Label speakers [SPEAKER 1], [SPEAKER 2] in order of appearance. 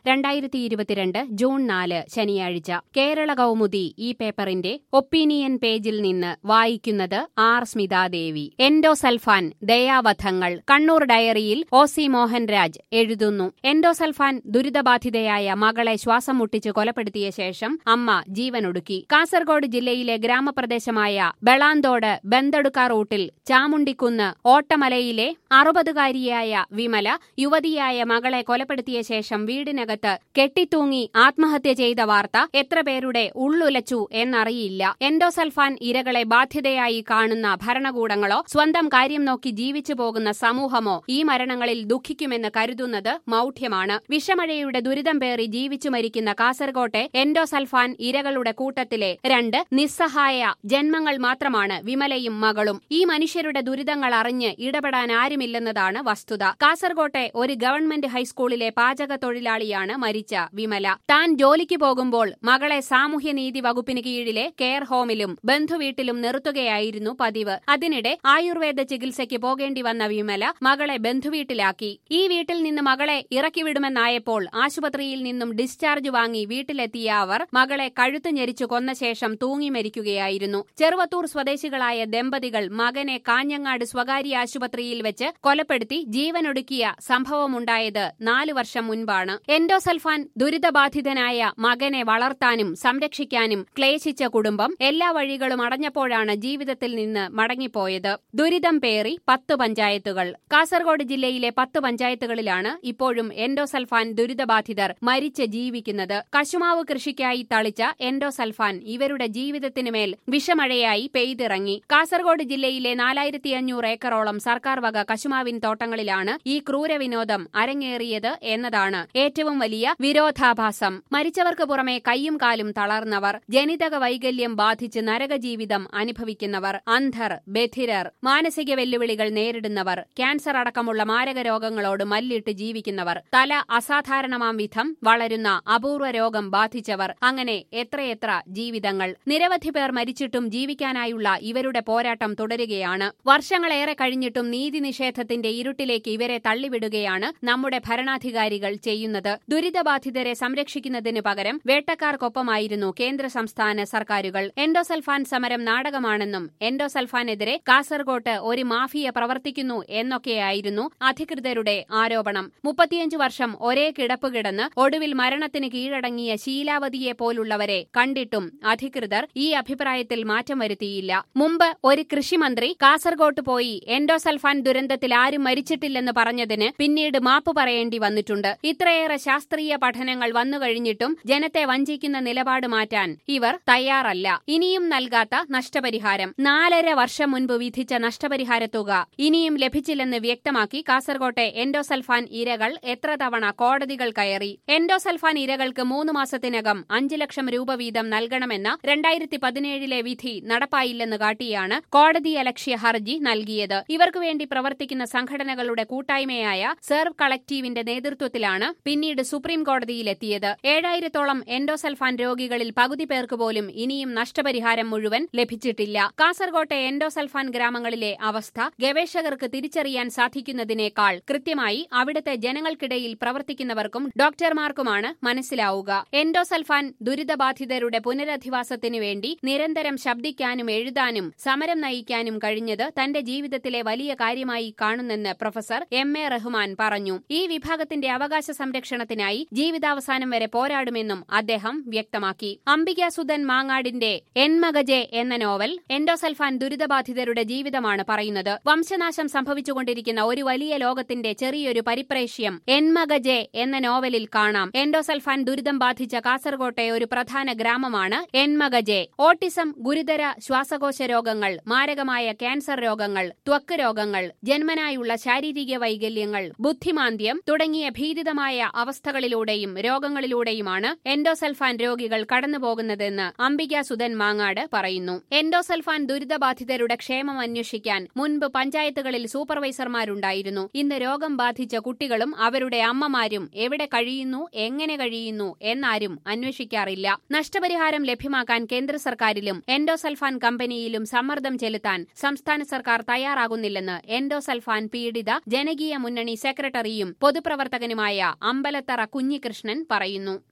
[SPEAKER 1] രണ്ടായിരത്തി ഇരുപത്തിരണ്ട് ജൂൺ നാല് ശനിയാഴ്ച കേരള കൗമുദി ഈ പേപ്പറിന്റെ ഒപ്പീനിയൻ പേജിൽ നിന്ന് വായിക്കുന്നത് ആർ സ്മിതാദേവി എൻഡോസൽഫാൻ ദയാവധങ്ങൾ കണ്ണൂർ ഡയറിയിൽ ഒ സി മോഹൻരാജ് എഴുതുന്നു എൻഡോസൽഫാൻ ദുരിതബാധിതയായ മകളെ ശ്വാസം മുട്ടിച്ച് കൊലപ്പെടുത്തിയ ശേഷം അമ്മ ജീവനൊടുക്കി കാസർഗോഡ് ജില്ലയിലെ ഗ്രാമപ്രദേശമായ ബളാന്തോട് ബന്തെടുക്ക റൂട്ടിൽ ചാമുണ്ടിക്കുന്ന് ഓട്ടമലയിലെ അറുപതുകാരിയായ വിമല യുവതിയായ മകളെ കൊലപ്പെടുത്തിയ ശേഷം വീടിനകത്ത് കെട്ടിത്തൂങ്ങി ആത്മഹത്യ ചെയ്ത വാർത്ത എത്ര പേരുടെ ഉള്ളുലച്ചു എന്നറിയില്ല എൻഡോസൽഫാൻ ഇരകളെ ബാധ്യതയായി കാണുന്ന ഭരണകൂടങ്ങളോ സ്വന്തം കാര്യം നോക്കി ജീവിച്ചു പോകുന്ന സമൂഹമോ ഈ മരണങ്ങളിൽ ദുഃഖിക്കുമെന്ന് കരുതുന്നത് മൌഢ്യമാണ് വിഷമഴയുടെ ദുരിതം പേറി ജീവിച്ചു മരിക്കുന്ന കാസർകോട്ടെ എൻഡോസൽഫാൻ ഇരകളുടെ കൂട്ടത്തിലെ രണ്ട് നിസ്സഹായ ജന്മങ്ങൾ മാത്രമാണ് വിമലയും മകളും ഈ മനുഷ്യരുടെ ദുരിതങ്ങൾ അറിഞ്ഞ് ഇടപെടാൻ ആരുമില്ലെന്നതാണ് വസ്തുത കാസർകോട്ടെ ഒരു ഗവൺമെന്റ് ഹൈസ്കൂളിലെ പാചക തൊഴിലാളിയാണ് മരിച്ച വിമല താൻ ജോലിക്ക് പോകുമ്പോൾ മകളെ സാമൂഹ്യനീതി വകുപ്പിന് കീഴിലെ കെയർ ഹോമിലും ബന്ധുവീട്ടിലും നിർത്തുകയായിരുന്നു പതിവ് അതിനിടെ ആയുർവേദ ചികിത്സയ്ക്ക് പോകേണ്ടി വന്ന വിമല മകളെ ബന്ധുവീട്ടിലാക്കി ഈ വീട്ടിൽ നിന്ന് മകളെ ഇറക്കിവിടുമെന്നായപ്പോൾ ആശുപത്രിയിൽ നിന്നും ഡിസ്ചാർജ് വാങ്ങി വീട്ടിലെത്തിയ അവർ മകളെ കഴുത്ത് ഞെരിച്ചു കൊന്ന ശേഷം തൂങ്ങി മരിക്കുകയായിരുന്നു ചെറുവത്തൂർ സ്വദേശികളായ ദമ്പതികൾ മകനെ കാഞ്ഞങ്ങാട് സ്വകാര്യ ആശുപത്രിയിൽ വെച്ച് കൊലപ്പെടുത്തി ജീവനൊടുക്കിയ സംഭവമുണ്ടായത് നാലു വർഷം മുൻപാണ് എൻഡോസൽഫാൻ ദുരിതബാധിതനായ മകനെ വളർത്താനും സംരക്ഷിക്കാനും ക്ലേശിച്ച കുടുംബം എല്ലാ വഴികളും അടഞ്ഞപ്പോഴാണ് ജീവിതത്തിൽ നിന്ന് മടങ്ങിപ്പോയത് ദുരിതം പേറി പത്ത് പഞ്ചായത്തുകൾ കാസർഗോഡ് ജില്ലയിലെ പത്ത് പഞ്ചായത്തുകളിലാണ് ഇപ്പോഴും എൻഡോസൽഫാൻ ദുരിതബാധിതർ മരിച്ച് ജീവിക്കുന്നത് കശുമാവ് കൃഷിക്കായി തളിച്ച എൻഡോസൽഫാൻ ഇവരുടെ ജീവിതത്തിന് മേൽ വിഷമഴയായി പെയ്തിറങ്ങി കാസർഗോഡ് ജില്ലയിലെ നാലായിരത്തി അഞ്ഞൂറ് ഏക്കറോളം സർക്കാർ വക കശുമാവിൻ തോട്ടങ്ങളിലാണ് ഈ ക്രൂരവിനോദം അരങ്ങേറിയത് എന്നതാണ് ഏറ്റവും വലിയ വിരോധാഭാസം മരിച്ചവർക്ക് പുറമെ കൈയും കാലും തളർന്നവർ ജനിതക വൈകല്യം ബാധിച്ച് നരകജീവിതം അനുഭവിക്കുന്നവർ അന്ധർ ബധിരർ മാനസിക വെല്ലുവിളികൾ നേരിടുന്നവർ ക്യാൻസർ അടക്കമുള്ള മാരക രോഗങ്ങളോട് മല്ലിട്ട് ജീവിക്കുന്നവർ തല അസാധാരണമാം വിധം വളരുന്ന അപൂർവ രോഗം ബാധിച്ചവർ അങ്ങനെ എത്രയെത്ര ജീവിതങ്ങൾ നിരവധി പേർ മരിച്ചിട്ടും ജീവിക്കാനായുള്ള ഇവരുടെ പോരാട്ടം തുടരുകയാണ് വർഷങ്ങളേറെ കഴിഞ്ഞിട്ടും നീതി നിഷേധത്തിന്റെ ഇരുട്ടിലേക്ക് ഇവരെ തള്ളിവിടുകയാണ് നമ്മുടെ ഭരണാധികാരികൾ ചെയ്യുന്നത് ദുരിതബാധിതരെ സംരക്ഷിക്കുന്നതിന് പകരം വേട്ടക്കാർക്കൊപ്പമായിരുന്നു കേന്ദ്ര സംസ്ഥാന സർക്കാരുകൾ എൻഡോസൽഫാൻ സമരം നാടകമാണെന്നും എൻഡോസൽഫാനെതിരെ കാസർകോട്ട് ഒരു മാഫിയ പ്രവർത്തിക്കുന്നു എന്നൊക്കെയായിരുന്നു അധികൃതരുടെ ആരോപണം മുപ്പത്തിയഞ്ചു വർഷം ഒരേ കിടപ്പ് കിടന്ന് ഒടുവിൽ മരണത്തിന് കീഴടങ്ങിയ ശീലാവതിയെ പോലുള്ളവരെ കണ്ടിട്ടും അധികൃതർ ഈ അഭിപ്രായത്തിൽ മാറ്റം വരുത്തിയില്ല മുമ്പ് ഒരു കൃഷിമന്ത്രി കാസർകോട്ട് പോയി എൻഡോസൽഫാൻ ദുരന്തത്തിൽ ആരും മരിച്ചിട്ടില്ലെന്ന് പറഞ്ഞതിന് പിന്നീട് മാപ്പ് പറയേണ്ടി വന്നിട്ടുണ്ട് ഇത്രയേറെ ശാസ്ത്രീയ പഠനങ്ങൾ വന്നുകഴിഞ്ഞിട്ടും ജനത്തെ വഞ്ചിക്കുന്ന നിലപാട് മാറ്റാൻ ഇവർ തയ്യാറല്ല ഇനിയും നൽകാത്ത നഷ്ടപരിഹാരം നാലര വർഷം മുൻപ് വിധിച്ച നഷ്ടപരിഹാര തുക ഇനിയും ലഭിച്ചില്ലെന്ന് വ്യക്തമാക്കി കാസർകോട്ടെ എൻഡോസൽഫാൻ ഇരകൾ എത്ര തവണ കോടതികൾ കയറി എൻഡോസൽഫാൻ ഇരകൾക്ക് മൂന്ന് മാസത്തിനകം അഞ്ചു ലക്ഷം രൂപ വീതം നൽകണമെന്ന രണ്ടായിരത്തി പതിനേഴിലെ വിധി നടപ്പായില്ലെന്ന് കാട്ടിയാണ് കോടതിയലക്ഷ്യ ഹർജി നൽകിയത് ഇവർക്കു വേണ്ടി പ്രവർത്തിക്കുന്ന സംഘടനകളുടെ കൂട്ടായ്മയായ സെർവ് കളക്ടീവിന്റെ നേതൃത്വത്തിലാണ് പിന്നീട് സുപ്രീം കോടതിയിലെത്തിയത് ഏഴായിരത്തോളം എൻഡോസൽഫാൻ രോഗികളിൽ പകുതി പേർക്ക് പോലും ഇനിയും നഷ്ടപരിഹാരം മുഴുവൻ ലഭിച്ചിട്ടില്ല കാസർകോട്ടെ എൻഡോസൽഫാൻ ഗ്രാമങ്ങളിലെ അവസ്ഥ ഗവേഷകർക്ക് തിരിച്ചറിയാൻ സാധിക്കുന്നതിനേക്കാൾ കൃത്യമായി അവിടുത്തെ ജനങ്ങൾക്കിടയിൽ പ്രവർത്തിക്കുന്നവർക്കും ഡോക്ടർമാർക്കുമാണ് മനസ്സിലാവുക എൻഡോസൽഫാൻ ദുരിതബാധിതരുടെ പുനരധിവാസത്തിനു വേണ്ടി നിരന്തരം ശബ്ദിക്കാനും എഴുതാനും സമരം നയിക്കാനും കഴിഞ്ഞത് തന്റെ ജീവിതത്തിലെ വലിയ കാര്യമായി കാണുന്നെന്ന് പ്രൊഫസർ എം എ റഹ്മാൻ പറഞ്ഞു ഈ വിഭാഗത്തിന്റെ അവകാശ സംരക്ഷണത്തിനായി ജീവിതാവസാനം വരെ പോരാടുമെന്നും അദ്ദേഹം വ്യക്തമാക്കി അംബികാസുധൻ മാങ്ങാടിന്റെ എൻമകജെ എന്ന നോവൽ എൻഡോസൽഫാൻ ദുരിതബാധിതരുടെ ജീവിതമാണ് പറയുന്നത് വംശനാശം സംഭവിച്ചുകൊണ്ടിരിക്കുന്ന ഒരു വലിയ ലോകത്തിന്റെ ചെറിയൊരു പരിപ്രേക്ഷ്യം എൻമകജെ എന്ന നോവലിൽ കാണാം എൻഡോസൽഫാൻ ദുരിതം ബാധിച്ച കാസർകോട്ടെ ഒരു പ്രധാന ഗ്രാമമാണ് എൻമകജെ ഓട്ടിസം ഗുരുതര ശ്വാസകോശ രോഗങ്ങൾ മാരകമായ ക്യാൻസർ രോഗങ്ങൾ ത്വക്ക് രോഗങ്ങൾ ജന്മനായുള്ള ശാരീരിക വൈകല്യങ്ങൾ ബുദ്ധിമാന്ദ്യം തുടങ്ങിയ ഭീതിതമായ അവസ്ഥകളിലൂടെയും രോഗങ്ങളിലൂടെയുമാണ് എൻഡോസൽഫാൻ രോഗികൾ കടന്നുപോകുന്നതെന്ന് അംബിക സുധൻ മാങ്ങാട് പറയുന്നു എൻഡോസൽഫാൻ ദുരിതബാധിതരുടെ ക്ഷേമം അന്വേഷിക്കാൻ മുൻപ് പഞ്ചായത്തുകളിൽ സൂപ്പർവൈസർമാരുണ്ടായിരുന്നു ഇന്ന് രോഗം ബാധിച്ച കുട്ടികളും അവരുടെ അമ്മമാരും എവിടെ കഴിയുന്നു എങ്ങനെ കഴിയുന്നു എന്നാരും അന്വേഷിക്കാറില്ല നഷ്ടപരിഹാരം ലഭ്യമാക്കാൻ കേന്ദ്ര സർക്കാരിലും എൻഡോസൽഫാൻ കമ്പനിയിലും സമ്മർദ്ദം ചെലുത്താൻ സംസ്ഥാന സർക്കാർ തയ്യാറാകുന്നില്ലെന്ന് എൻഡോസൽഫാൻ പീഡിത ജനകീയ മുന്നണി സെക്രട്ടറിയും പൊതുപ്രവർത്തകനുമായ അമ്പലത്തറ തൃപ്പൂണിത്തറ കുഞ്ഞികൃഷ്ണൻ പറയുന്നു